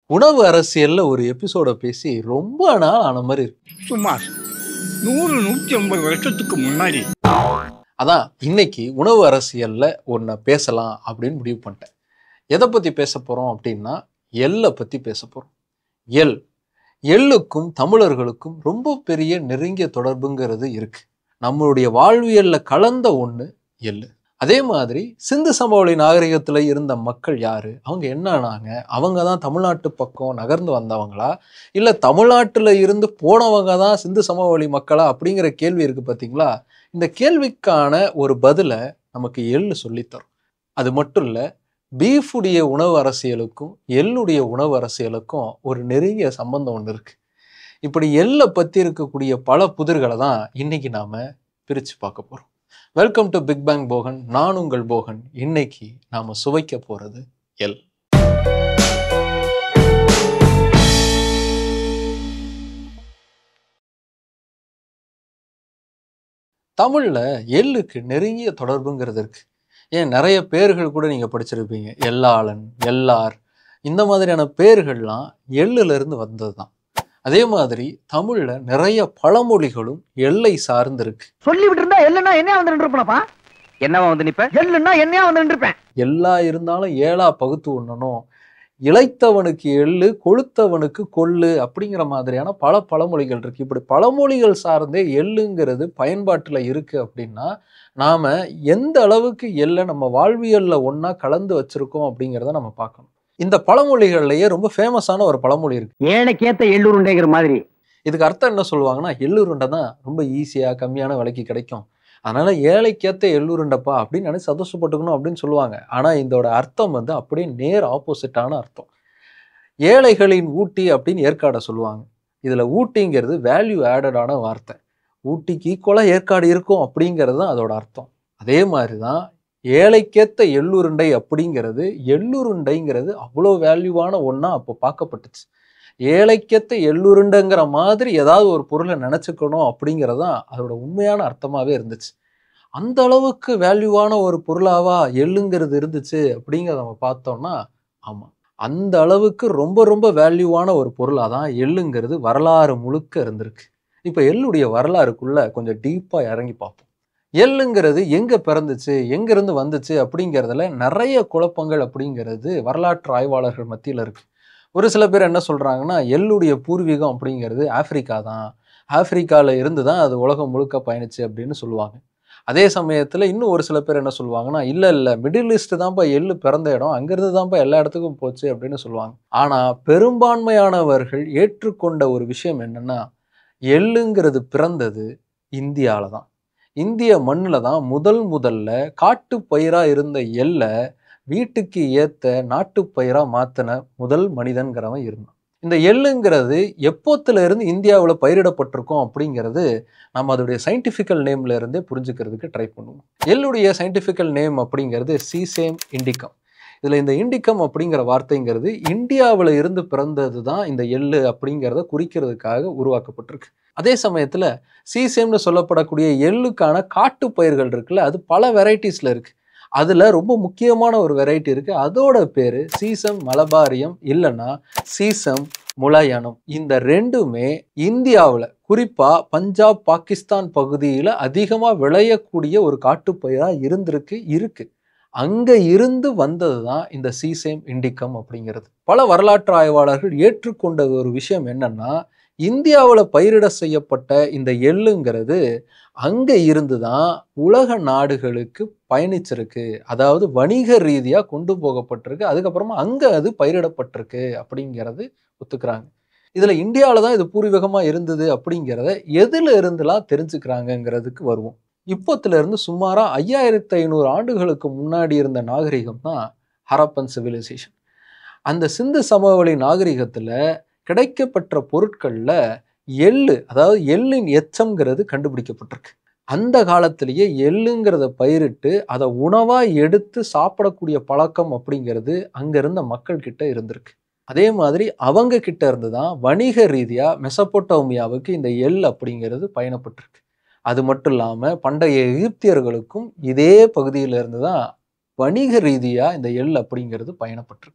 உணவு அரசியல்ல ஒரு எபிசோட பேசி ரொம்ப நாள் ஆன மாதிரி இருக்கு சுமார் நூறு நூற்றி ஐம்பது வருஷத்துக்கு முன்னாடி அதான் இன்னைக்கு உணவு அரசியல்ல ஒன்றை பேசலாம் அப்படின்னு முடிவு பண்ணிட்டேன் எதை பத்தி பேச போறோம் அப்படின்னா எள்ளை பத்தி பேச போறோம் எள் எள்ளுக்கும் தமிழர்களுக்கும் ரொம்ப பெரிய நெருங்கிய தொடர்புங்கிறது இருக்கு நம்மளுடைய வாழ்வியல்ல கலந்த ஒண்ணு எள்ளு அதே மாதிரி சிந்து சமவெளி நாகரிகத்துல இருந்த மக்கள் யாரு அவங்க என்ன ஆனாங்க அவங்க தான் தமிழ்நாட்டு பக்கம் நகர்ந்து வந்தவங்களா இல்ல தமிழ்நாட்டுல இருந்து போனவங்க தான் சிந்து சமவெளி மக்களா அப்படிங்கிற கேள்வி இருக்கு பாத்தீங்களா இந்த கேள்விக்கான ஒரு பதிலை நமக்கு எள்ளு சொல்லித்தரும் அது மட்டும் இல்லை பீஃபுடைய உணவு அரசியலுக்கும் எள்ளுடைய உணவு அரசியலுக்கும் ஒரு நெருங்கிய சம்பந்தம் ஒன்று இருக்கு இப்படி எள்ளை பற்றி இருக்கக்கூடிய பல புதிர்களை தான் இன்னைக்கு நாம பிரித்து பார்க்க போகிறோம் welcome to big bang Bogan நான் உங்கள் போகன் இன்னைக்கு நாம சுவைக்க போகிறது எள் தமிழில் எள்ளுக்கு நெருங்கிய தொடர்புங்கிறது இருக்கு ஏன் நிறைய பேர்கள் கூட நீங்கள் படிச்சிருப்பீங்க எல்லாளன் எல்லார் இந்த மாதிரியான பேர்கள்லாம் எள்ளுல இருந்து வந்தது தான் அதே மாதிரி தமிழில் நிறைய பழமொழிகளும் எல்லை சார்ந்து இருக்கு சொல்லி விட்டு இருந்தா எல்லுன்னா என்னையா வந்து நின்றுப்பனப்பா என்னவா வந்து நிப்ப எல்லுன்னா என்னையா வந்து நின்றுப்பேன் எல்லா இருந்தாலும் ஏழா பகுத்து உண்ணணும் இளைத்தவனுக்கு எள்ளு கொளுத்தவனுக்கு கொள்ளு அப்படிங்கிற மாதிரியான பல பழமொழிகள் இருக்கு இப்படி பழமொழிகள் சார்ந்தே எள்ளுங்கிறது பயன்பாட்டில் இருக்கு அப்படின்னா நாம எந்த அளவுக்கு எள்ளை நம்ம வாழ்வியல்ல ஒண்ணா கலந்து வச்சிருக்கோம் அப்படிங்கிறத நம்ம பார்க்கணும் இந்த பழமொழிகள்லயே ரொம்ப ஃபேமஸான ஒரு பழமொழி இருக்கு ஏழைக்கேத்த எள்ளுருண்டைங்கிற மாதிரி இதுக்கு அர்த்தம் என்ன சொல்லுவாங்கன்னா எள்ளுருண்டை தான் ரொம்ப ஈஸியாக கம்மியான விலைக்கு கிடைக்கும் அதனால ஏழைக்கேத்த எள்ளுருண்டைப்பா அப்படின்னு நினைச்சு சந்தோஷப்பட்டுக்கணும் அப்படின்னு சொல்லுவாங்க ஆனால் இதோட அர்த்தம் வந்து அப்படியே நேர் ஆப்போசிட்டான அர்த்தம் ஏழைகளின் ஊட்டி அப்படின்னு ஏற்காடை சொல்லுவாங்க இதில் ஊட்டிங்கிறது வேல்யூ ஆடடான வார்த்தை ஊட்டிக்கு ஈக்குவலாக ஏற்காடு இருக்கும் அப்படிங்கிறது தான் அதோட அர்த்தம் அதே மாதிரி தான் ஏழைக்கேத்த எள்ளுருண்டை அப்படிங்கிறது எள்ளுருண்டைங்கிறது அவ்வளோ வேல்யூவான ஒன்றா அப்போ பார்க்கப்பட்டுச்சு ஏழைக்கேத்த எள்ளுருண்டைங்கிற மாதிரி ஏதாவது ஒரு பொருளை நினச்சிக்கணும் அப்படிங்கிறது தான் அதோட உண்மையான அர்த்தமாகவே இருந்துச்சு அந்த அளவுக்கு வேல்யூவான ஒரு பொருளாவா எள்ளுங்கிறது இருந்துச்சு அப்படிங்கிறத நம்ம பார்த்தோம்னா ஆமாம் அந்த அளவுக்கு ரொம்ப ரொம்ப வேல்யூவான ஒரு பொருளாக தான் எள்ளுங்கிறது வரலாறு முழுக்க இருந்திருக்கு இப்போ எள்ளுடைய வரலாறுக்குள்ள கொஞ்சம் டீப்பாக இறங்கி பார்ப்போம் எள்ளுங்கிறது எங்கே பிறந்துச்சு எங்கேருந்து வந்துச்சு அப்படிங்கிறதுல நிறைய குழப்பங்கள் அப்படிங்கிறது வரலாற்று ஆய்வாளர்கள் மத்தியில் இருக்கு ஒரு சில பேர் என்ன சொல்கிறாங்கன்னா எள்ளுடைய பூர்வீகம் அப்படிங்கிறது ஆப்பிரிக்கா தான் ஆப்பிரிக்காவில் இருந்து தான் அது உலகம் முழுக்க பயணிச்சு அப்படின்னு சொல்லுவாங்க அதே சமயத்தில் இன்னும் ஒரு சில பேர் என்ன சொல்லுவாங்கன்னா இல்லை இல்லை மிடில் ஈஸ்ட் தான்ப்பா எள்ளு பிறந்த இடம் அங்கேருந்து தான்ப்பா எல்லா இடத்துக்கும் போச்சு அப்படின்னு சொல்லுவாங்க ஆனால் பெரும்பான்மையானவர்கள் ஏற்றுக்கொண்ட ஒரு விஷயம் என்னன்னா எள்ளுங்கிறது பிறந்தது இந்தியாவில் தான் இந்திய மண்ணில் தான் முதல் முதல்ல காட்டு பயிராக இருந்த எள்ளை வீட்டுக்கு ஏத்த நாட்டுப்பயிரா மாத்தின முதல் மனிதன்கிறவன் இருந்தான் இந்த எள்ளுங்கிறது எப்போத்துல இருந்து இந்தியாவில் பயிரிடப்பட்டிருக்கோம் அப்படிங்கிறது நம்ம அதோடைய சயின்டிஃபிக்கல் நேம்ல இருந்தே புரிஞ்சுக்கிறதுக்கு ட்ரை பண்ணுவோம் எள்ளுடைய சயின்டிஃபிக்கல் நேம் அப்படிங்கிறது சீசேம் இண்டிகம் இதில் இந்த இண்டிகம் அப்படிங்கிற வார்த்தைங்கிறது இந்தியாவில் இருந்து பிறந்தது தான் இந்த எள்ளு அப்படிங்கிறத குறிக்கிறதுக்காக உருவாக்கப்பட்டிருக்கு அதே சமயத்தில் சீசேம்னு சொல்லப்படக்கூடிய எள்ளுக்கான காட்டு பயிர்கள் இருக்குல்ல அது பல வெரைட்டிஸில் இருக்கு அதில் ரொம்ப முக்கியமான ஒரு வெரைட்டி இருக்குது அதோட பேர் சீசம் மலபாரியம் இல்லைன்னா சீசம் முலாயானம் இந்த ரெண்டுமே இந்தியாவில் குறிப்பாக பஞ்சாப் பாகிஸ்தான் பகுதியில் அதிகமாக விளையக்கூடிய ஒரு காட்டுப்பயிராக இருந்திருக்கு இருக்கு அங்கே இருந்து வந்தது தான் இந்த சீசேம் இண்டிகம் அப்படிங்கிறது பல வரலாற்று ஆய்வாளர்கள் ஏற்றுக்கொண்ட ஒரு விஷயம் என்னன்னா இந்தியாவில் பயிரிட செய்யப்பட்ட இந்த எள்ளுங்கிறது அங்கே இருந்து தான் உலக நாடுகளுக்கு பயணிச்சிருக்கு அதாவது வணிக ரீதியாக கொண்டு போகப்பட்டிருக்கு அதுக்கப்புறமா அங்கே அது பயிரிடப்பட்டிருக்கு அப்படிங்கிறது ஒத்துக்கிறாங்க இதில் இந்தியாவில் தான் இது பூர்வீகமாக இருந்தது அப்படிங்கிறத எதில் இருந்துலாம் தெரிஞ்சுக்கிறாங்கங்கிறதுக்கு வருவோம் இப்போத்துல இருந்து சுமாராக ஐயாயிரத்தி ஐநூறு ஆண்டுகளுக்கு முன்னாடி இருந்த நாகரிகம் தான் ஹரப்பன் சிவிலைசேஷன் அந்த சிந்து சமவெளி நாகரிகத்தில் கிடைக்கப்பெற்ற பொருட்களில் எள்ளு அதாவது எள்ளின் எச்சம்ங்கிறது கண்டுபிடிக்கப்பட்டிருக்கு அந்த காலத்திலேயே எள்ளுங்கிறத பயிரிட்டு அதை உணவாக எடுத்து சாப்பிடக்கூடிய பழக்கம் அப்படிங்கிறது அங்கே இருந்த மக்கள் கிட்ட இருந்திருக்கு அதே மாதிரி அவங்க கிட்ட இருந்து தான் வணிக ரீதியாக மெசப்போட்டோமியாவுக்கு இந்த எள் அப்படிங்கிறது பயணப்பட்டிருக்கு அது மட்டும் இல்லாமல் பண்டைய எகிப்தியர்களுக்கும் இதே பகுதியில இருந்து தான் வணிக ரீதியாக இந்த எள் அப்படிங்கிறது பயணப்பட்டிருக்கு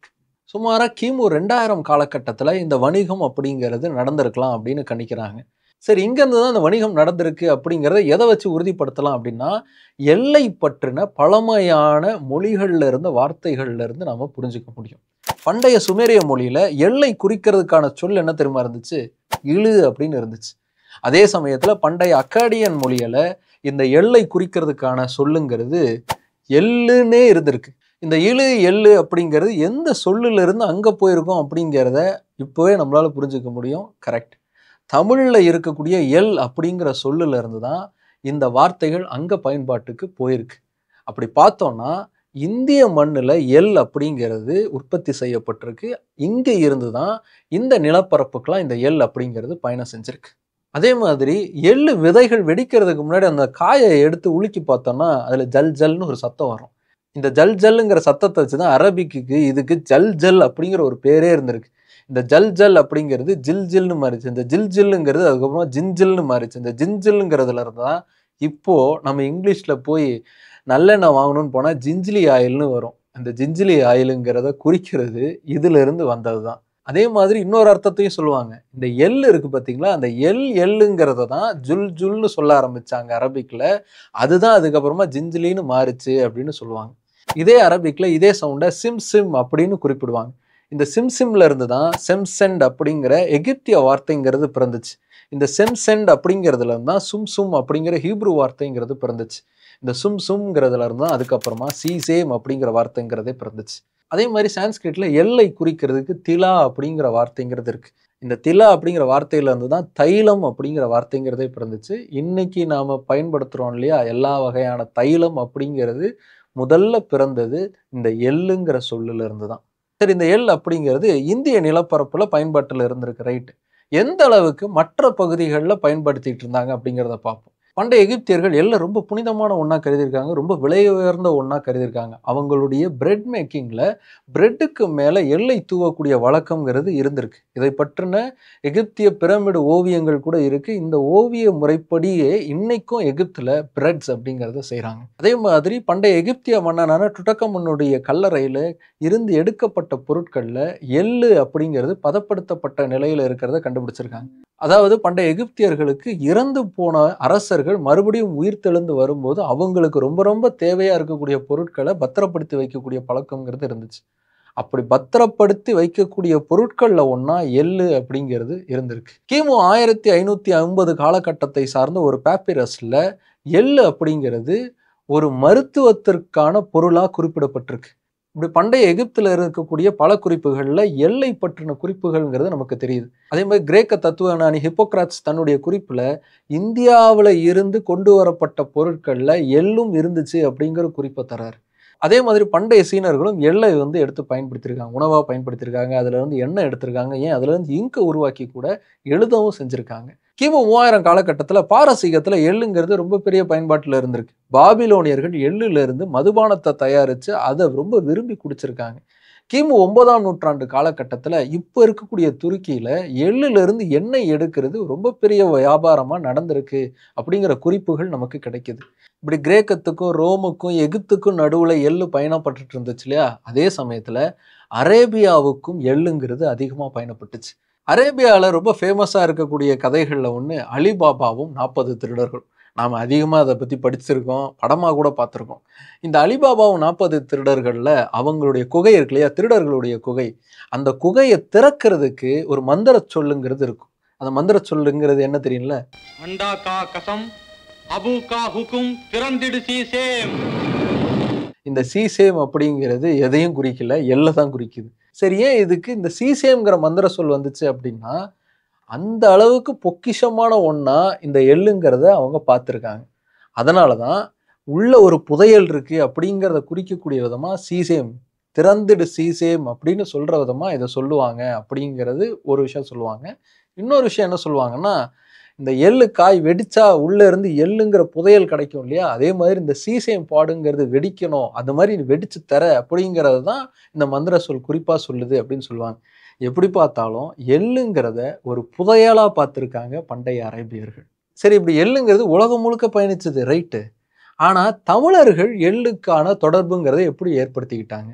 சுமாராக கிமு ரெண்டாயிரம் காலகட்டத்தில் இந்த வணிகம் அப்படிங்கிறது நடந்திருக்கலாம் அப்படின்னு கணிக்கிறாங்க சரி இங்கேருந்து தான் இந்த வணிகம் நடந்திருக்கு அப்படிங்கிறத எதை வச்சு உறுதிப்படுத்தலாம் அப்படின்னா எல்லை பற்றின பழமையான மொழிகள்ல இருந்த வார்த்தைகள்ல இருந்து நாம புரிஞ்சுக்க முடியும் பண்டைய சுமேரிய மொழியில எல்லை குறிக்கிறதுக்கான சொல் என்ன தெரியுமா இருந்துச்சு இழு அப்படின்னு இருந்துச்சு அதே சமயத்துல பண்டைய அக்காடியன் மொழியில இந்த எல்லை குறிக்கிறதுக்கான சொல்லுங்கிறது எள்ளுன்னே இருந்திருக்கு இந்த இழு எள்ளு அப்படிங்கிறது எந்த சொல்லுல இருந்து அங்க போயிருக்கோம் அப்படிங்கிறத இப்போவே நம்மளால புரிஞ்சுக்க முடியும் கரெக்ட் தமிழ்ல இருக்கக்கூடிய எல் அப்படிங்கிற சொல்லுல இருந்து தான் இந்த வார்த்தைகள் அங்க பயன்பாட்டுக்கு போயிருக்கு அப்படி பார்த்தோம்னா இந்திய மண்ணில் எல் அப்படிங்கிறது உற்பத்தி செய்யப்பட்டிருக்கு இங்கே இருந்து தான் இந்த நிலப்பரப்புக்கெல்லாம் இந்த எல் அப்படிங்கிறது பயணம் செஞ்சிருக்கு அதே மாதிரி எள்ளு விதைகள் வெடிக்கிறதுக்கு முன்னாடி அந்த காயை எடுத்து உலுக்கி பார்த்தோம்னா அதில் ஜல் ஜல்னு ஒரு சத்தம் வரும் இந்த ஜல் ஜல்லுங்கிற சத்தத்தை வச்சு தான் அரபிக்கு இதுக்கு ஜல் ஜல் அப்படிங்கிற ஒரு பேரே இருந்திருக்கு இந்த ஜல் ஜல் அப்படிங்கிறது ஜில் ஜில்னு மாறிச்சு இந்த ஜில் ஜில்லுங்கிறது அதுக்கப்புறமா ஜின்ஜில்னு மாறிச்சு இந்த ஜின்ஜில்லுங்கிறதுல இருந்து தான் இப்போ நம்ம இங்கிலீஷில் போய் நல்லெண்ணெய் வாங்கணும்னு போனால் ஜிஞ்சிலி ஆயில்னு வரும் அந்த ஜிஞ்சிலி ஆயிலுங்கிறத குறிக்கிறது இதுல இருந்து வந்தது தான் அதே மாதிரி இன்னொரு அர்த்தத்தையும் சொல்லுவாங்க இந்த எள் இருக்கு பார்த்தீங்களா அந்த எல் எள்ளுங்கிறத தான் ஜுல் ஜுல்னு சொல்ல ஆரம்பிச்சாங்க அரபிக்கில் அதுதான் அதுக்கப்புறமா ஜிஞ்சிலின்னு மாறுச்சு அப்படின்னு சொல்லுவாங்க இதே அரபிக்கில் இதே சவுண்டை சிம் சிம் அப்படின்னு குறிப்பிடுவாங்க இந்த சிம் சிம்ல இருந்து தான் செம்செண்ட் அப்படிங்கிற எகிப்திய வார்த்தைங்கிறது பிறந்துச்சு இந்த செம்செண்ட் அப்படிங்கிறதுல இருந்து தான் சும் சும் அப்படிங்கிற ஹீப்ரு வார்த்தைங்கிறது பிறந்துச்சு இந்த சும் சும்ங்கிறதுல இருந்து தான் அதுக்கப்புறமா சீசேம் அப்படிங்கிற வார்த்தைங்கிறதே பிறந்துச்சு அதே மாதிரி சான்ஸ்கிரிட்ல எல்லை குறிக்கிறதுக்கு திலா அப்படிங்கிற வார்த்தைங்கிறது இருக்கு இந்த திலா அப்படிங்கிற வார்த்தையில இருந்து தான் தைலம் அப்படிங்கிற வார்த்தைங்கிறதே பிறந்துச்சு இன்னைக்கு நாம பயன்படுத்துறோம் இல்லையா எல்லா வகையான தைலம் அப்படிங்கிறது முதல்ல பிறந்தது இந்த எள்ளுங்கிற சொல்லுல இருந்து தான் சரி இந்த எள் அப்படிங்கிறது இந்திய நிலப்பரப்புல பயன்பாட்டில் இருந்திருக்கு ரைட்டு எந்த அளவுக்கு மற்ற பகுதிகளில் பயன்படுத்திட்டு இருந்தாங்க அப்படிங்கிறத பார்ப்போம் பண்டைய எகிப்தியர்கள் எல்லாம் ரொம்ப புனிதமான ஒன்றா கருதியிருக்காங்க ரொம்ப விலை உயர்ந்த ஒன்றா கருதியிருக்காங்க அவங்களுடைய பிரெட் மேக்கிங்கில் பிரெட்டுக்கு மேலே எல்லை தூவக்கூடிய வழக்கங்கிறது இருந்திருக்கு இதை பற்றின எகிப்திய பிரமிடு ஓவியங்கள் கூட இருக்கு இந்த ஓவிய முறைப்படியே இன்னைக்கும் எகிப்தில் பிரெட்ஸ் அப்படிங்கிறத செய்கிறாங்க அதே மாதிரி பண்டைய எகிப்திய மன்னனான டுட்டக்கமனுடைய கல்லறையில் இருந்து எடுக்கப்பட்ட பொருட்களில் எள்ளு அப்படிங்கிறது பதப்படுத்தப்பட்ட நிலையில் இருக்கிறத கண்டுபிடிச்சிருக்காங்க அதாவது பண்டைய எகிப்தியர்களுக்கு இறந்து போன அரசர்கள் மறுபடியும் உயிர் தெழுந்து வரும்போது அவங்களுக்கு ரொம்ப ரொம்ப தேவையா இருக்கக்கூடிய பொருட்களை பத்திரப்படுத்தி வைக்கக்கூடிய பழக்கங்கிறது இருந்துச்சு அப்படி பத்திரப்படுத்தி வைக்கக்கூடிய பொருட்கள்ல ஒண்ணா எள்ளு அப்படிங்கிறது இருந்திருக்கு கிமு ஆயிரத்தி ஐநூத்தி ஐம்பது காலகட்டத்தை சார்ந்த ஒரு பேப்பிரஸ்ல எள்ளு அப்படிங்கிறது ஒரு மருத்துவத்திற்கான பொருளா குறிப்பிடப்பட்டிருக்கு இப்படி பண்டைய எகிப்தில் இருக்கக்கூடிய பல குறிப்புகளில் எல்லை பற்றின குறிப்புகள்ங்கிறது நமக்கு தெரியுது அதே மாதிரி கிரேக்க தத்துவஞானி ஹிப்போக்ராட்ஸ் தன்னுடைய குறிப்பில் இந்தியாவில் இருந்து கொண்டு வரப்பட்ட பொருட்களில் எள்ளும் இருந்துச்சு அப்படிங்கிற குறிப்பை தராரு அதே மாதிரி பண்டைய சீனர்களும் எள்ளை வந்து எடுத்து பயன்படுத்தியிருக்காங்க உணவாக பயன்படுத்தியிருக்காங்க அதில் இருந்து எண்ணெய் எடுத்திருக்காங்க ஏன் அதுல இருந்து இங்கை உருவாக்கி கூட எழுதவும் செஞ்சுருக்காங்க கிமு மூவாயிரம் காலகட்டத்தில் பாரசீகத்தில் எள்ளுங்கிறது ரொம்ப பெரிய பயன்பாட்டில் இருந்திருக்கு பாபிலோனியர்கள் எள்ளுல இருந்து மதுபானத்தை தயாரித்து அதை ரொம்ப விரும்பி குடிச்சிருக்காங்க கிமு ஒன்பதாம் நூற்றாண்டு காலகட்டத்தில் இப்போ இருக்கக்கூடிய துருக்கியில் எள்ளுல இருந்து எண்ணெய் எடுக்கிறது ரொம்ப பெரிய வியாபாரமாக நடந்திருக்கு அப்படிங்கிற குறிப்புகள் நமக்கு கிடைக்குது இப்படி கிரேக்கத்துக்கும் ரோமுக்கும் எகிப்துக்கும் நடுவில் எள்ளு பயணப்பட்டுட்டு இருந்துச்சு இல்லையா அதே சமயத்தில் அரேபியாவுக்கும் எள்ளுங்கிறது அதிகமாக பயணப்பட்டுச்சு அரேபியாவில் ரொம்ப ஃபேமஸாக இருக்கக்கூடிய கதைகளில் ஒன்று அலிபாபாவும் நாற்பது திருடர்களும் நாம் அதிகமாக அதை பற்றி படிச்சிருக்கோம் படமாக கூட பார்த்துருக்கோம் இந்த அலிபாபாவும் நாற்பது திருடர்களில் அவங்களுடைய குகை இருக்கு இல்லையா திருடர்களுடைய குகை அந்த குகையை திறக்கிறதுக்கு ஒரு மந்திர சொல்லுங்கிறது இருக்கும் அந்த மந்திர சொல்லுங்கிறது என்ன தெரியும்ல அண்டா கா கசம் அபு கா ஹுக்கும் திறந்திடு சீசேம் இந்த சீசேம் அப்படிங்கிறது எதையும் குறிக்கல எல்லை தான் குறிக்குது சரி ஏன் இதுக்கு இந்த சீசேம்ங்கிற மந்திர சொல் வந்துச்சு அப்படின்னா அந்த அளவுக்கு பொக்கிஷமான ஒன்றா இந்த எள்ளுங்கிறத அவங்க பார்த்துருக்காங்க அதனால தான் உள்ள ஒரு புதையல் இருக்கு அப்படிங்கிறத குறிக்கக்கூடிய விதமாக சீசேம் திறந்துடு சீசேம் அப்படின்னு சொல்கிற விதமாக இதை சொல்லுவாங்க அப்படிங்கிறது ஒரு விஷயம் சொல்லுவாங்க இன்னொரு விஷயம் என்ன சொல்லுவாங்கன்னா இந்த எள்ளு காய் வெடிச்சா உள்ள இருந்து எள்ளுங்கிற புதையல் கிடைக்கும் இல்லையா அதே மாதிரி இந்த சீசேம் பாடுங்கிறது வெடிக்கணும் அந்த மாதிரி நீ வெடிச்சு தர அப்படிங்கிறது தான் இந்த மந்திர சொல் குறிப்பாக சொல்லுது அப்படின்னு சொல்லுவாங்க எப்படி பார்த்தாலும் எள்ளுங்கிறத ஒரு புதையலாக பார்த்துருக்காங்க பண்டைய அரேபியர்கள் சரி இப்படி எள்ளுங்கிறது உலகம் முழுக்க பயணிச்சது ரைட்டு ஆனால் தமிழர்கள் எள்ளுக்கான தொடர்புங்கிறத எப்படி ஏற்படுத்திக்கிட்டாங்க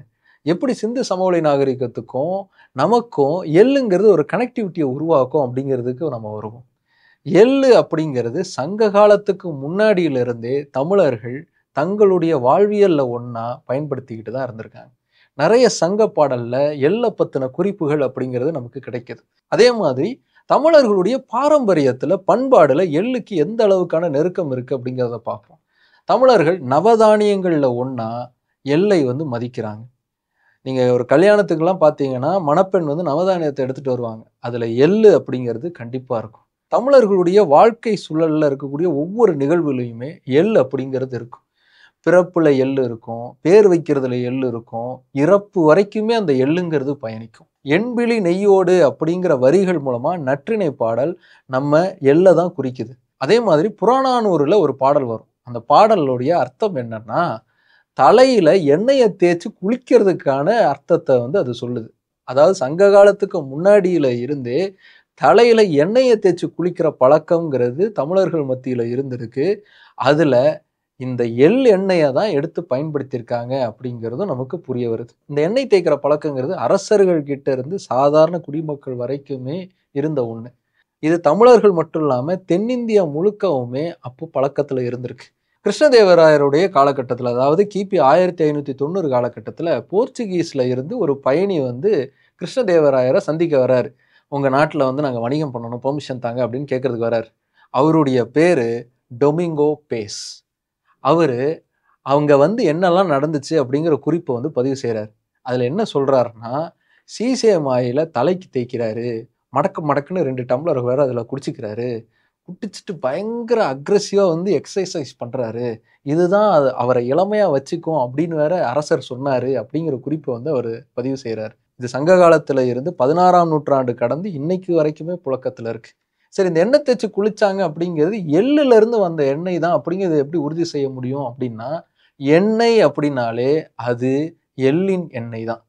எப்படி சிந்து சமவெளி நாகரிகத்துக்கும் நமக்கும் எள்ளுங்கிறது ஒரு கனெக்டிவிட்டியை உருவாக்கும் அப்படிங்கிறதுக்கு நம்ம வருவோம் எள்ளு அப்படிங்கிறது சங்க காலத்துக்கு முன்னாடியிலிருந்தே தமிழர்கள் தங்களுடைய வாழ்வியல்ல ஒன்றா பயன்படுத்திக்கிட்டு தான் இருந்திருக்காங்க நிறைய சங்க பாடல்ல எள்ளை பத்தின குறிப்புகள் அப்படிங்கிறது நமக்கு கிடைக்குது அதே மாதிரி தமிழர்களுடைய பாரம்பரியத்துல பண்பாடுல எள்ளுக்கு எந்த அளவுக்கான நெருக்கம் இருக்கு அப்படிங்கிறத பார்ப்போம் தமிழர்கள் நவதானியங்கள்ல ஒண்ணா எள்ளை வந்து மதிக்கிறாங்க நீங்க ஒரு கல்யாணத்துக்கெல்லாம் பார்த்தீங்கன்னா மணப்பெண் வந்து நவதானியத்தை எடுத்துட்டு வருவாங்க அதுல எள்ளு அப்படிங்கிறது கண்டிப்பா இருக்கும் தமிழர்களுடைய வாழ்க்கை சூழல்ல இருக்கக்கூடிய ஒவ்வொரு நிகழ்வுலையுமே எள் அப்படிங்கிறது இருக்கும் பிறப்புல எள்ளு இருக்கும் பேர் வைக்கிறதுல எள்ளு இருக்கும் இறப்பு வரைக்குமே அந்த எள்ளுங்கிறது பயணிக்கும் எண்பிழி நெய்யோடு அப்படிங்கிற வரிகள் மூலமா நற்றிணை பாடல் நம்ம எள்ளை தான் குறிக்குது அதே மாதிரி புறநானூறுல ஒரு பாடல் வரும் அந்த பாடலுடைய அர்த்தம் என்னன்னா தலையில எண்ணெயை தேய்ச்சி குளிக்கிறதுக்கான அர்த்தத்தை வந்து அது சொல்லுது அதாவது சங்க காலத்துக்கு முன்னாடியில இருந்தே தலையில எண்ணெயை தேய்ச்சி குளிக்கிற பழக்கம்ங்கிறது தமிழர்கள் மத்தியில இருந்திருக்கு அதுல இந்த எள் எண்ணெயை தான் எடுத்து பயன்படுத்தியிருக்காங்க அப்படிங்கிறதும் நமக்கு புரிய வருது இந்த எண்ணெய் தேய்க்கிற பழக்கங்கிறது அரசர்கள் கிட்ட இருந்து சாதாரண குடிமக்கள் வரைக்குமே இருந்த ஒண்ணு இது தமிழர்கள் மட்டும் இல்லாம தென்னிந்தியா முழுக்கவுமே அப்போ பழக்கத்துல இருந்திருக்கு கிருஷ்ணதேவராயருடைய காலகட்டத்தில் அதாவது கிபி ஆயிரத்தி ஐநூற்றி தொண்ணூறு காலகட்டத்தில் போர்ச்சுகீஸில் இருந்து ஒரு பயணி வந்து கிருஷ்ணதேவராயரை சந்திக்க வராரு உங்கள் நாட்டில் வந்து நாங்கள் வணிகம் பண்ணணும் பெர்மிஷன் தாங்க அப்படின்னு கேட்கறதுக்கு வராரு அவருடைய பேர் டொமிங்கோ பேஸ் அவர் அவங்க வந்து என்னெல்லாம் நடந்துச்சு அப்படிங்கிற குறிப்பை வந்து பதிவு செய்கிறார் அதில் என்ன சொல்கிறாருன்னா சீசேம் ஆயில தலைக்கு தேய்க்கிறாரு மடக்கு மடக்குன்னு ரெண்டு டம்ளர் வேற அதில் குடிச்சிக்கிறாரு குடிச்சிட்டு பயங்கர அக்ரெசிவாக வந்து எக்ஸசைஸ் பண்ணுறாரு இதுதான் அது அவரை இளமையாக வச்சுக்கும் அப்படின்னு வேற அரசர் சொன்னார் அப்படிங்கிற குறிப்பை வந்து அவர் பதிவு செய்கிறார் இது சங்க காலத்தில் இருந்து பதினாறாம் நூற்றாண்டு கடந்து இன்னைக்கு வரைக்குமே புழக்கத்தில் இருக்கு சரி இந்த எண்ணெய் தேய்ச்சி குளிச்சாங்க அப்படிங்கிறது எள்ளுல இருந்து வந்த எண்ணெய் தான் அப்படிங்கிறது எப்படி உறுதி செய்ய முடியும் அப்படின்னா எண்ணெய் அப்படின்னாலே அது எள்ளின் எண்ணெய் தான்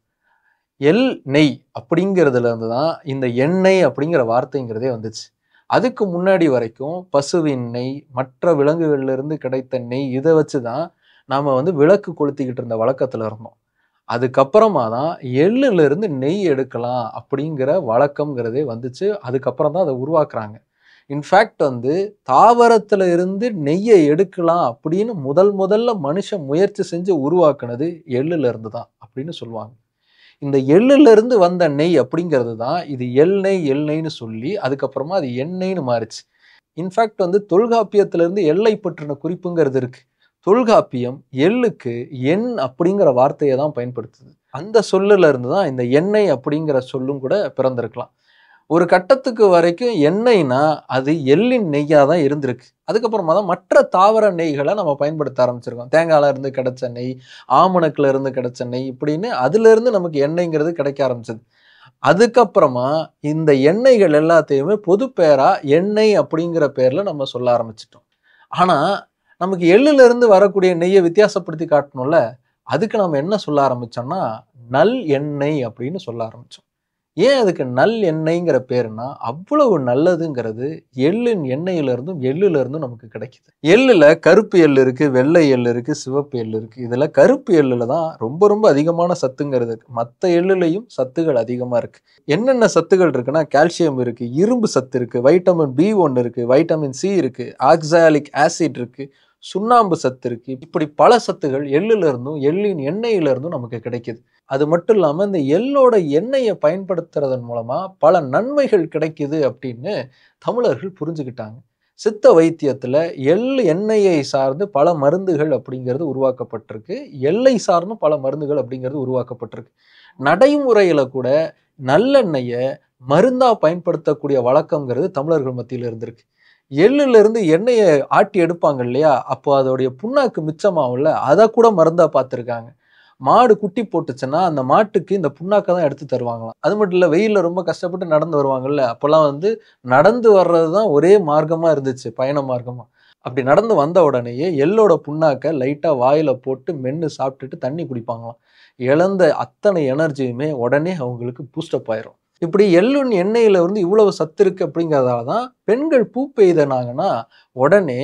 எள் நெய் அப்படிங்கிறதுல இருந்து தான் இந்த எண்ணெய் அப்படிங்கிற வார்த்தைங்கிறதே வந்துச்சு அதுக்கு முன்னாடி வரைக்கும் பசுவின் நெய் மற்ற விலங்குகள்ல இருந்து கிடைத்த நெய் இதை வச்சு தான் நாம வந்து விளக்கு கொளுத்திக்கிட்டு இருந்த வழக்கத்துல இருந்தோம் அதுக்கப்புறமா தான் எள்ளுல இருந்து நெய் எடுக்கலாம் அப்படிங்கிற வழக்கம்ங்கிறதே வந்துச்சு அதுக்கப்புறம் தான் அதை உருவாக்குறாங்க இன்ஃபேக்ட் வந்து தாவரத்துல இருந்து நெய்யை எடுக்கலாம் அப்படின்னு முதல் முதல்ல மனுஷன் முயற்சி செஞ்சு உருவாக்குனது எள்ளுல இருந்து தான் அப்படின்னு சொல்லுவாங்க இந்த எள்ளுல இருந்து வந்த நெய் அப்படிங்கிறது தான் இது எண்ணெய் எண்ணெய்னு சொல்லி அதுக்கப்புறமா அது எண்ணெய்னு மாறுச்சு இன்ஃபேக்ட் வந்து தொல்காப்பியத்துல இருந்து எல்லை பற்றின குறிப்புங்கிறது இருக்கு தொல்காப்பியம் எள்ளுக்கு எண் அப்படிங்கிற வார்த்தையை தான் பயன்படுத்துது அந்த சொல்லுல இருந்து தான் இந்த எண்ணெய் அப்படிங்கிற சொல்லும் கூட பிறந்திருக்கலாம் ஒரு கட்டத்துக்கு வரைக்கும் எண்ணெய்னா அது எள்ளின் நெய்யாக தான் இருந்திருக்கு அதுக்கப்புறமா தான் மற்ற தாவர நெய்களை நம்ம பயன்படுத்த ஆரம்பிச்சிருக்கோம் தேங்காயில இருந்து கிடைச்ச நெய் ஆமணக்குல இருந்து கிடைச்ச நெய் இப்படின்னு அதுல இருந்து நமக்கு எண்ணெய்ங்கிறது கிடைக்க ஆரம்பிச்சது அதுக்கப்புறமா இந்த எண்ணெய்கள் எல்லாத்தையுமே பொது பேரா எண்ணெய் அப்படிங்கிற பேர்ல நம்ம சொல்ல ஆரம்பிச்சிட்டோம் ஆனா நமக்கு எள்ளுல இருந்து வரக்கூடிய நெய்யை வித்தியாசப்படுத்தி காட்டணும்ல அதுக்கு நம்ம என்ன சொல்ல ஆரம்பிச்சோம்னா நல் எண்ணெய் அப்படின்னு சொல்ல ஆரம்பிச்சோம் ஏன் அதுக்கு நல் எண்ணெய்ங்கிற பேருனா அவ்வளவு நல்லதுங்கிறது எள்ளின் எண்ணெயில இருந்தும் எள்ளுல இருந்தும் நமக்கு கிடைக்குது எள்ளுல கருப்பு எள்ளு இருக்கு வெள்ளை எள்ளு இருக்கு சிவப்பு எள்ளு இருக்கு இதுல கருப்பு எள்ளுல தான் ரொம்ப ரொம்ப அதிகமான சத்துங்கிறது இருக்கு மற்ற எள்ளுலையும் சத்துகள் அதிகமா இருக்கு என்னென்ன சத்துகள் இருக்குன்னா கால்சியம் இருக்கு இரும்பு சத்து இருக்கு வைட்டமின் பி ஒன் இருக்கு வைட்டமின் சி இருக்கு ஆக்சாலிக் ஆசிட் இருக்கு சுண்ணாம்பு சத்து இருக்கு இப்படி பல சத்துகள் எள்ளுல இருந்தும் எள்ளின் எண்ணெயில இருந்தும் நமக்கு கிடைக்குது அது மட்டும் இல்லாம இந்த எள்ளோட எண்ணெயை பயன்படுத்துறதன் மூலமா பல நன்மைகள் கிடைக்குது அப்படின்னு தமிழர்கள் புரிஞ்சுக்கிட்டாங்க சித்த வைத்தியத்துல எள் எண்ணெயை சார்ந்து பல மருந்துகள் அப்படிங்கிறது உருவாக்கப்பட்டிருக்கு எள்ளை சார்ந்தும் பல மருந்துகள் அப்படிங்கிறது உருவாக்கப்பட்டிருக்கு நடைமுறையில கூட நல்லெண்ணெயை மருந்தா பயன்படுத்தக்கூடிய வழக்கங்கிறது தமிழர்கள் மத்தியில இருந்திருக்கு எள்ளுல இருந்து எண்ணெயை ஆட்டி எடுப்பாங்க இல்லையா அப்போ அதோடைய புண்ணாக்கு மிச்சமாகும்ல அதை கூட மருந்தா பார்த்துருக்காங்க மாடு குட்டி போட்டுச்சுன்னா அந்த மாட்டுக்கு இந்த புண்ணாக்கை தான் எடுத்து தருவாங்களாம் அது மட்டும் இல்லை வெயிலில் ரொம்ப கஷ்டப்பட்டு நடந்து வருவாங்கல்ல அப்போல்லாம் வந்து நடந்து வர்றது தான் ஒரே மார்க்கமா இருந்துச்சு பயண மார்க்கமா அப்படி நடந்து வந்த உடனேயே எள்ளோட புண்ணாக்கை லைட்டாக வாயில போட்டு மென்று சாப்பிட்டுட்டு தண்ணி குடிப்பாங்களாம் இழந்த அத்தனை எனர்ஜியுமே உடனே அவங்களுக்கு பூஸ்டப் ஆயிரும் இப்படி எள்ளுன் எண்ணெயில வந்து இவ்வளவு சத்து இருக்கு அப்படிங்கிறதால தான் பெண்கள் பூ பெய்தனாங்கன்னா உடனே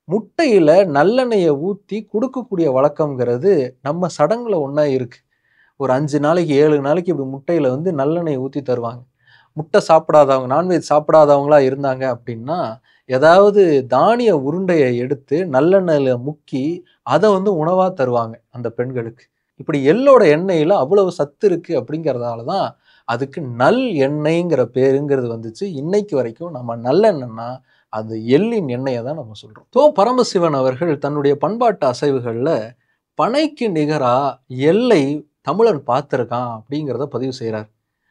முட்டையில நல்லெண்ணெயை ஊற்றி கொடுக்கக்கூடிய வழக்கம்ங்கிறது நம்ம சடங்குல ஒன்றா இருக்கு ஒரு அஞ்சு நாளைக்கு ஏழு நாளைக்கு இப்படி முட்டையில் வந்து நல்லெண்ணெய் ஊற்றி தருவாங்க முட்டை சாப்பிடாதவங்க நான்வெஜ் சாப்பிடாதவங்களா இருந்தாங்க அப்படின்னா ஏதாவது தானிய உருண்டையை எடுத்து நல்லெண்ணெயில் முக்கி அதை வந்து உணவாக தருவாங்க அந்த பெண்களுக்கு இப்படி எள்ளோட எண்ணெயில் அவ்வளவு சத்து இருக்குது அப்படிங்கிறதால தான் அதுக்கு நல் எண்ணெய்ங்கிற பேருங்கிறது வந்துச்சு இன்னைக்கு வரைக்கும் நம்ம நல்லெண்ணெய்னா அது எள்ளின் எண்ணெயை தான் நம்ம சொல்கிறோம் தோ பரமசிவன் அவர்கள் தன்னுடைய பண்பாட்டு அசைவுகளில் பனைக்கு நிகராக எல்லை தமிழன் பார்த்துருக்கான் அப்படிங்கிறத பதிவு செய்கிறார்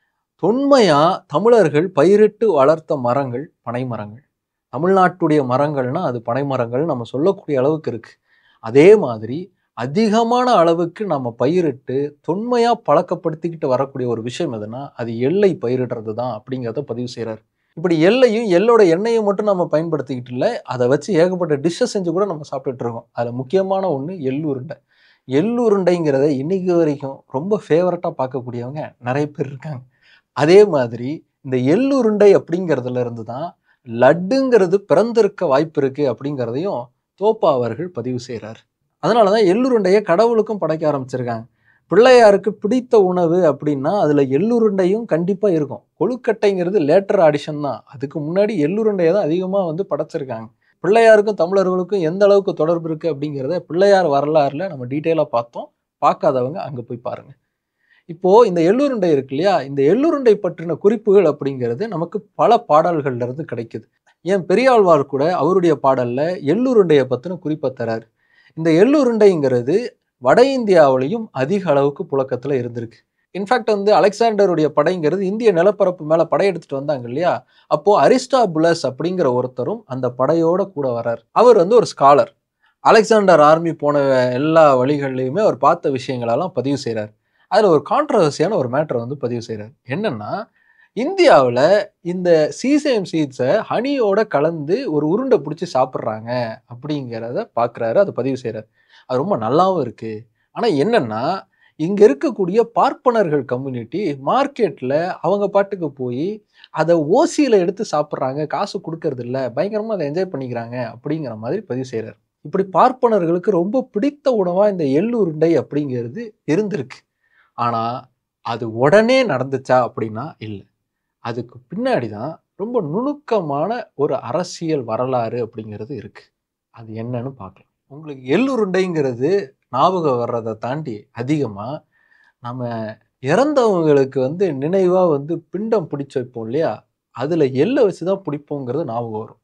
தொன்மையா தமிழர்கள் பயிரிட்டு வளர்த்த மரங்கள் பனை மரங்கள் தமிழ்நாட்டுடைய மரங்கள்னா அது பனை மரங்கள் நம்ம சொல்லக்கூடிய அளவுக்கு இருக்கு அதே மாதிரி அதிகமான அளவுக்கு நம்ம பயிரிட்டு தொன்மையா பழக்கப்படுத்திக்கிட்டு வரக்கூடிய ஒரு விஷயம் எதுனா அது எள்ளை பயிரிடுறது தான் அப்படிங்கிறத பதிவு செய்கிறார் இப்படி எள்ளையும் எள்ளோட எண்ணெயை மட்டும் நம்ம பயன்படுத்திக்கிட்டு இல்லை அதை வச்சு ஏகப்பட்ட டிஷ்ஷை செஞ்சு கூட நம்ம சாப்பிட்டுட்டு இருக்கோம் அதில் முக்கியமான ஒன்று எள்ளுருண்டை எள்ளுருண்டைங்கிறத இன்னைக்கு வரைக்கும் ரொம்ப ஃபேவரட்டாக பார்க்கக்கூடியவங்க நிறைய பேர் இருக்காங்க அதே மாதிரி இந்த எள்ளுருண்டை அப்படிங்கிறதுல இருந்து தான் லட்டுங்கிறது பிறந்திருக்க வாய்ப்பு இருக்கு அப்படிங்கிறதையும் தோப்பா அவர்கள் பதிவு செய்கிறார் அதனால தான் எள்ளுருண்டையை கடவுளுக்கும் படைக்க ஆரம்பிச்சிருக்காங்க பிள்ளையாருக்கு பிடித்த உணவு அப்படின்னா அதில் எள்ளுருண்டையும் கண்டிப்பாக இருக்கும் கொழுக்கட்டைங்கிறது லேட்டர் ஆடிஷன் தான் அதுக்கு முன்னாடி எள்ளுருண்டையை தான் அதிகமாக வந்து படைச்சிருக்காங்க பிள்ளையாருக்கும் தமிழர்களுக்கும் எந்த அளவுக்கு தொடர்பு இருக்குது அப்படிங்கிறத பிள்ளையார் வரலாறுல நம்ம டீட்டெயிலாக பார்த்தோம் பார்க்காதவங்க அங்கே போய் பாருங்க இப்போ இந்த எள்ளுருண்டை இருக்கு இல்லையா இந்த எள்ளுருண்டை பற்றின குறிப்புகள் அப்படிங்கிறது நமக்கு பல பாடல்கள்ல இருந்து கிடைக்குது ஏன் பெரியாழ்வார் கூட அவருடைய பாடல்ல எள்ளுருண்டையை பற்றின குறிப்பை தராரு இந்த எள்ளுருண்டைங்கிறது வட இந்தியாவிலையும் அதிக அளவுக்கு புழக்கத்தில் இருந்திருக்கு இன்ஃபேக்ட் வந்து அலெக்சாண்டருடைய படைங்கிறது இந்திய நிலப்பரப்பு மேலே படையெடுத்துட்டு வந்தாங்க இல்லையா அப்போ அரிஸ்டாபுலஸ் அப்படிங்கிற ஒருத்தரும் அந்த படையோட கூட வரார் அவர் வந்து ஒரு ஸ்காலர் அலெக்சாண்டர் ஆர்மி போன எல்லா வழிகள்லையுமே அவர் பார்த்த விஷயங்களெல்லாம் பதிவு செய்கிறார் அதில் ஒரு கான்ட்ரவர்சியான ஒரு மேட்டரை வந்து பதிவு செய்கிறார் என்னன்னா இந்தியாவில் இந்த சீசேம் சீட்ஸை ஹனியோட கலந்து ஒரு உருண்டை பிடிச்சி சாப்பிட்றாங்க அப்படிங்கிறத பார்க்குறாரு அதை பதிவு செய்கிறார் அது ரொம்ப நல்லாவும் இருக்குது ஆனால் என்னென்னா இங்கே இருக்கக்கூடிய பார்ப்பனர்கள் கம்யூனிட்டி மார்க்கெட்டில் அவங்க பாட்டுக்கு போய் அதை ஓசியில் எடுத்து சாப்பிட்றாங்க காசு கொடுக்கறது இல்ல பயங்கரமாக அதை என்ஜாய் பண்ணிக்கிறாங்க அப்படிங்கிற மாதிரி பதிவு செய்கிறார் இப்படி பார்ப்பனர்களுக்கு ரொம்ப பிடித்த உணவாக இந்த எள்ளு உருண்டை அப்படிங்கிறது இருந்திருக்கு ஆனால் அது உடனே நடந்துச்சா அப்படின்னா இல்லை அதுக்கு பின்னாடி தான் ரொம்ப நுணுக்கமான ஒரு அரசியல் வரலாறு அப்படிங்கிறது இருக்கு அது என்னன்னு பார்க்கலாம் உங்களுக்கு எள்ளுருண்டைங்கிறது ஞாபகம் வர்றதை தாண்டி அதிகமாக நம்ம இறந்தவங்களுக்கு வந்து நினைவாக வந்து பிண்டம் பிடிச்சு வைப்போம் இல்லையா அதில் எள்ளை வச்சு தான் பிடிப்போங்கிறது ஞாபகம் வரும்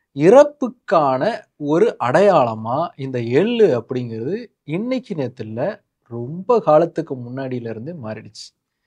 இறப்புக்கான ஒரு அடையாளமாக இந்த எள்ளு அப்படிங்கிறது இன்னைக்கு நேரத்தில் ரொம்ப காலத்துக்கு முன்னாடியிலேருந்து மாறிடுச்சு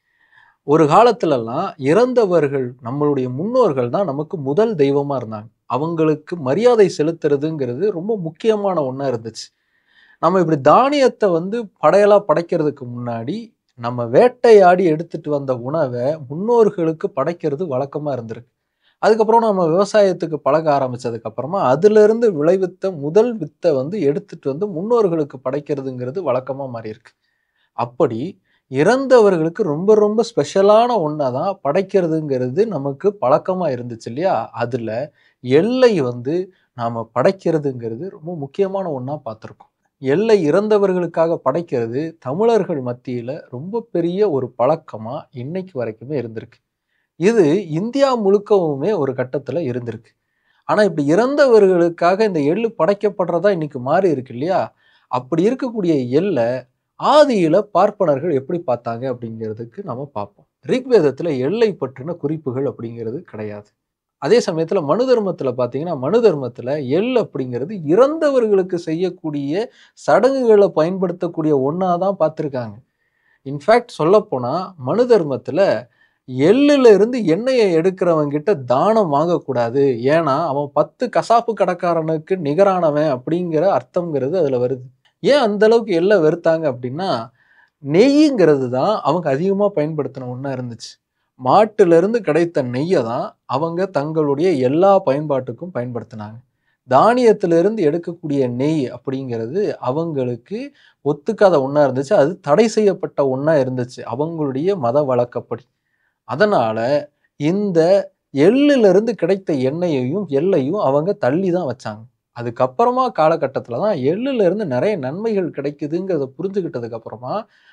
ஒரு காலத்துலலாம் இறந்தவர்கள் நம்மளுடைய முன்னோர்கள் தான் நமக்கு முதல் தெய்வமாக இருந்தாங்க அவங்களுக்கு மரியாதை செலுத்துறதுங்கிறது ரொம்ப முக்கியமான ஒன்றா இருந்துச்சு நம்ம இப்படி தானியத்தை வந்து படையலாக படைக்கிறதுக்கு முன்னாடி நம்ம வேட்டையாடி எடுத்துட்டு வந்த உணவை முன்னோர்களுக்கு படைக்கிறது வழக்கமாக இருந்திருக்கு அதுக்கப்புறம் நம்ம விவசாயத்துக்கு பழக ஆரம்பிச்சதுக்கு அப்புறமா அதிலிருந்து விளைவித்த முதல் வித்தை வந்து எடுத்துட்டு வந்து முன்னோர்களுக்கு படைக்கிறதுங்கிறது வழக்கமாக மாறி இருக்கு அப்படி இறந்தவர்களுக்கு ரொம்ப ரொம்ப ஸ்பெஷலான ஒன்றை தான் படைக்கிறதுங்கிறது நமக்கு பழக்கமாக இருந்துச்சு இல்லையா அதில் எல்லை வந்து நாம் படைக்கிறதுங்கிறது ரொம்ப முக்கியமான ஒன்றா பார்த்துருக்கோம் எல்லை இறந்தவர்களுக்காக படைக்கிறது தமிழர்கள் மத்தியில் ரொம்ப பெரிய ஒரு பழக்கமாக இன்னைக்கு வரைக்குமே இருந்திருக்கு இது இந்தியா முழுக்கவுமே ஒரு கட்டத்தில் இருந்திருக்கு ஆனால் இப்படி இறந்தவர்களுக்காக இந்த எள்ளு படைக்கப்படுறதா இன்னைக்கு மாறி இருக்கு இல்லையா அப்படி இருக்கக்கூடிய எல்லை ஆதியில பார்ப்பனர்கள் எப்படி பார்த்தாங்க அப்படிங்கிறதுக்கு நம்ம பார்ப்போம் ரிக்வேதத்தில் எல்லை பற்றின குறிப்புகள் அப்படிங்கிறது கிடையாது அதே சமயத்தில் மனு தர்மத்தில் பார்த்தீங்கன்னா மனு தர்மத்தில் எள் அப்படிங்கிறது இறந்தவர்களுக்கு செய்யக்கூடிய சடங்குகளை பயன்படுத்தக்கூடிய ஒன்றா தான் பார்த்துருக்காங்க இன்ஃபேக்ட் சொல்லப்போனால் மனு தர்மத்தில் எள்ளுல இருந்து எண்ணெயை எடுக்கிறவங்கிட்ட தானம் வாங்கக்கூடாது ஏன்னா அவன் பத்து கசாப்பு கடைக்காரனுக்கு நிகரானவன் அப்படிங்கிற அர்த்தங்கிறது அதில் வருது ஏன் அந்த அளவுக்கு எள்ளை வெறுத்தாங்க அப்படின்னா நெய்ங்கிறது தான் அவங்க அதிகமாக பயன்படுத்தின ஒன்றா இருந்துச்சு மாட்டிலிருந்து கிடைத்த நெய்யை தான் அவங்க தங்களுடைய எல்லா பயன்பாட்டுக்கும் பயன்படுத்தினாங்க தானியத்திலிருந்து எடுக்கக்கூடிய நெய் அப்படிங்கிறது அவங்களுக்கு ஒத்துக்காத ஒன்றா இருந்துச்சு அது தடை செய்யப்பட்ட ஒன்றா இருந்துச்சு அவங்களுடைய மத வழக்கப்படி அதனால இந்த எள்ளிலிருந்து கிடைத்த எண்ணெயையும் எள்ளையும் அவங்க தள்ளி தான் வச்சாங்க அதுக்கப்புறமா காலகட்டத்தில் தான் எள்ளுல இருந்து நிறைய நன்மைகள் கிடைக்குதுங்கிறத புரிஞ்சுக்கிட்டதுக்கு அப்புறமா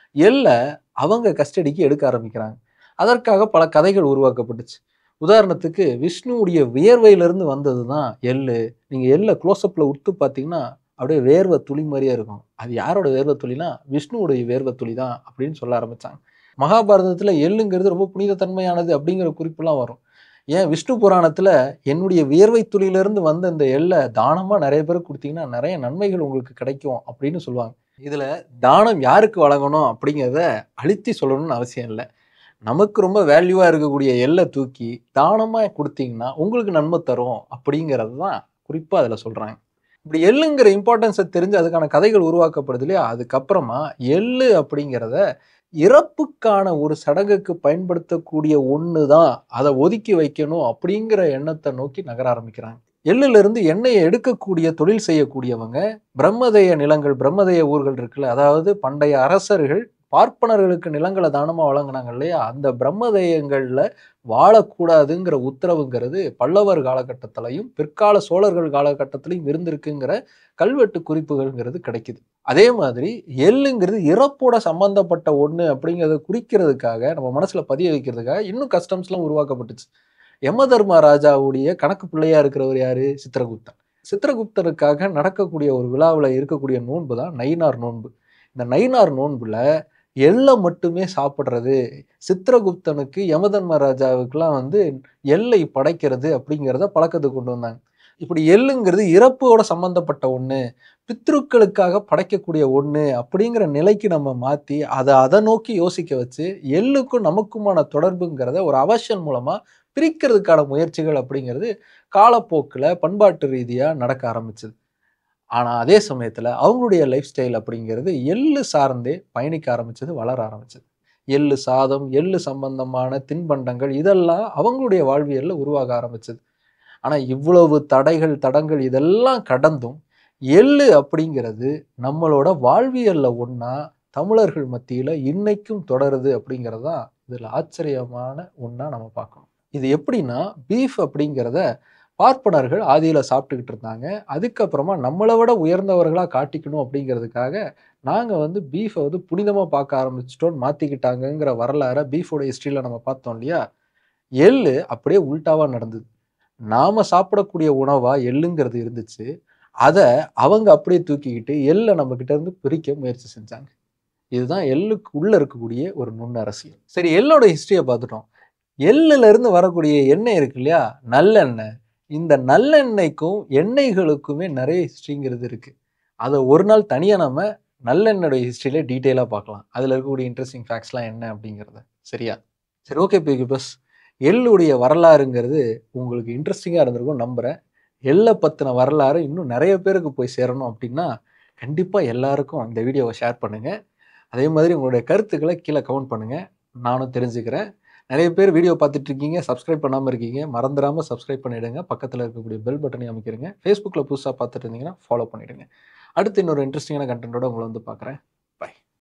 எல்லை அவங்க கஸ்டடிக்கு எடுக்க ஆரம்பிக்கிறாங்க அதற்காக பல கதைகள் உருவாக்கப்பட்டுச்சு உதாரணத்துக்கு விஷ்ணுவுடைய வியர்வையிலிருந்து வந்தது தான் எள்ளு நீங்கள் எல்லை க்ளோஸ்அப்பில் உத்து பார்த்தீங்கன்னா அப்படியே வேர்வை துளி மாதிரியே இருக்கும் அது யாரோட வேர்வை துளினா விஷ்ணுவுடைய வேர்வை துளி தான் அப்படின்னு சொல்ல ஆரம்பித்தாங்க மகாபாரதத்தில் எள்ளுங்கிறது ரொம்ப புனிதத்தன்மையானது அப்படிங்கிற குறிப்புலாம் வரும் ஏன் விஷ்ணு புராணத்தில் என்னுடைய வியர்வை துளியிலிருந்து வந்த இந்த எள்ளை தானமாக நிறைய பேருக்கு கொடுத்தீங்கன்னா நிறைய நன்மைகள் உங்களுக்கு கிடைக்கும் அப்படின்னு சொல்லுவாங்க இதில் தானம் யாருக்கு வழங்கணும் அப்படிங்கிறத அழுத்தி சொல்லணும்னு அவசியம் இல்லை நமக்கு ரொம்ப வேல்யூவாக இருக்கக்கூடிய எல்லை தூக்கி தானமாக கொடுத்தீங்கன்னா உங்களுக்கு நன்மை தரும் அப்படிங்கிறது தான் குறிப்பாக அதில் சொல்கிறாங்க இப்படி எள்ளுங்கிற இம்பார்ட்டன்ஸை தெரிஞ்சு அதுக்கான கதைகள் உருவாக்கப்படுது இல்லையா அதுக்கப்புறமா எள்ளு அப்படிங்கிறத இறப்புக்கான ஒரு சடங்குக்கு பயன்படுத்தக்கூடிய ஒன்று தான் அதை ஒதுக்கி வைக்கணும் அப்படிங்கிற எண்ணத்தை நோக்கி நகர ஆரம்பிக்கிறாங்க எள்ளிலிருந்து எண்ணெயை எடுக்கக்கூடிய தொழில் செய்யக்கூடியவங்க பிரம்மதேய நிலங்கள் பிரம்மதேய ஊர்கள் இருக்குல்ல அதாவது பண்டைய அரசர்கள் பார்ப்பனர்களுக்கு நிலங்களை தானமாக வழங்கினாங்க இல்லையா அந்த பிரம்மதேயங்களில் வாழக்கூடாதுங்கிற உத்தரவுங்கிறது பல்லவர் காலகட்டத்திலையும் பிற்கால சோழர்கள் காலகட்டத்திலையும் இருந்திருக்குங்கிற கல்வெட்டு குறிப்புகள்ங்கிறது கிடைக்குது அதே மாதிரி எள்ளுங்கிறது இறப்போட சம்பந்தப்பட்ட ஒன்று அப்படிங்கிறத குறிக்கிறதுக்காக நம்ம மனசில் பதிய வைக்கிறதுக்காக இன்னும் கஸ்டம்ஸ்லாம் உருவாக்கப்பட்டுச்சு யமதர்மா ராஜாவுடைய கணக்கு பிள்ளையா இருக்கிறவர் யாரு சித்திரகுப்தன் சித்திரகுப்தனுக்காக நடக்கக்கூடிய ஒரு விழாவில் இருக்கக்கூடிய நோன்பு தான் நைனார் நோன்பு இந்த நைனார் நோன்புல எள்ளை மட்டுமே சாப்பிட்றது சித்திரகுப்தனுக்கு யமதர்ம ராஜாவுக்கெல்லாம் வந்து எல்லை படைக்கிறது அப்படிங்கிறத பழக்கத்துக்கு கொண்டு வந்தாங்க இப்படி எள்ளுங்கிறது இறப்போட சம்பந்தப்பட்ட ஒன்று பித்ருக்களுக்காக படைக்கக்கூடிய ஒன்று அப்படிங்கிற நிலைக்கு நம்ம மாற்றி அதை அதை நோக்கி யோசிக்க வச்சு எள்ளுக்கும் நமக்குமான தொடர்புங்கிறத ஒரு அவஷன் மூலமாக பிரிக்கிறதுக்கான முயற்சிகள் அப்படிங்கிறது காலப்போக்கில் பண்பாட்டு ரீதியாக நடக்க ஆரம்பிச்சது ஆனால் அதே சமயத்தில் அவங்களுடைய லைஃப் ஸ்டைல் அப்படிங்கிறது எள்ளு சார்ந்தே பயணிக்க ஆரம்பிச்சது வளர ஆரம்பிச்சது எள்ளு சாதம் எள்ளு சம்பந்தமான தின்பண்டங்கள் இதெல்லாம் அவங்களுடைய வாழ்வியலில் உருவாக ஆரம்பிச்சது ஆனால் இவ்வளவு தடைகள் தடங்கள் இதெல்லாம் கடந்தும் எள்ளு அப்படிங்கிறது நம்மளோட வாழ்வியலில் ஒன்றா தமிழர்கள் மத்தியில் இன்னைக்கும் தொடருது அப்படிங்கிறது தான் இதில் ஆச்சரியமான ஒன்றா நம்ம பார்க்கணும் இது எப்படின்னா பீஃப் அப்படிங்கிறத பார்ப்பனர்கள் ஆதியில் சாப்பிட்டுக்கிட்டு இருந்தாங்க அதுக்கப்புறமா நம்மளை விட உயர்ந்தவர்களாக காட்டிக்கணும் அப்படிங்கிறதுக்காக நாங்கள் வந்து பீஃபை வந்து புனிதமாக பார்க்க ஆரம்பிச்சிட்டோன்னு மாற்றிக்கிட்டாங்கங்கிற வரலாறை பீஃபோட ஹிஸ்ட்ரியில் நம்ம பார்த்தோம் இல்லையா எள்ளு அப்படியே உல்ட்டாவாக நடந்தது நாம் சாப்பிடக்கூடிய உணவாக எள்ளுங்கிறது இருந்துச்சு அதை அவங்க அப்படியே தூக்கிக்கிட்டு எள்ளை நம்மக்கிட்ட இருந்து பிரிக்க முயற்சி செஞ்சாங்க இதுதான் எள்ளுக்கு உள்ளே இருக்கக்கூடிய ஒரு நுண் அரசியல் சரி எள்ளோட ஹிஸ்ட்ரியை பார்த்துட்டோம் எள்ளுல இருந்து வரக்கூடிய எண்ணெய் இருக்கு இல்லையா நல்லெண்ணெய் இந்த நல்லெண்ணெய்க்கும் எண்ணெய்களுக்குமே நிறைய ஹிஸ்ட்ரிங்கிறது இருக்குது அதை ஒரு நாள் தனியாக நம்ம நல்லெண்ணோட ஹிஸ்ட்ரியில டீட்டெயிலாக பார்க்கலாம் அதில் இருக்கக்கூடிய இன்ட்ரெஸ்டிங் ஃபேக்ட்ஸ்லாம் என்ன அப்படிங்கிறத சரியா சரி ஓகே பிகி பஸ் எள்ளுடைய வரலாறுங்கிறது உங்களுக்கு இன்ட்ரெஸ்டிங்காக இருந்திருக்கும் நம்புகிறேன் எள்ளை பற்றின வரலாறு இன்னும் நிறைய பேருக்கு போய் சேரணும் அப்படின்னா கண்டிப்பாக எல்லாருக்கும் இந்த வீடியோவை ஷேர் பண்ணுங்கள் அதே மாதிரி உங்களுடைய கருத்துக்களை கீழே கமெண்ட் பண்ணுங்கள் நானும் தெரிஞ்சுக்கிறேன் நிறைய பேர் வீடியோ பார்த்துட்டு இருக்கீங்க சப்ஸ்கிரைப் பண்ணாமல் இருக்கீங்க மறந்துடாமல் சப்ஸ்கிரைப் பண்ணிவிடுங்க பக்கத்தில் இருக்கக்கூடிய பெல் பட்டனை அமைக்கிறீங்க ஃபேஸ்புக்கில் புதுசாக பார்த்துட்டு இருந்தீங்கன்னா ஃபாலோ பண்ணிவிடுங்க அடுத்து இன்னொரு இன்ட்ரெஸ்டிங்கான கண்டென்ட்டோட உங்களை வந்து பார்க்குறேன்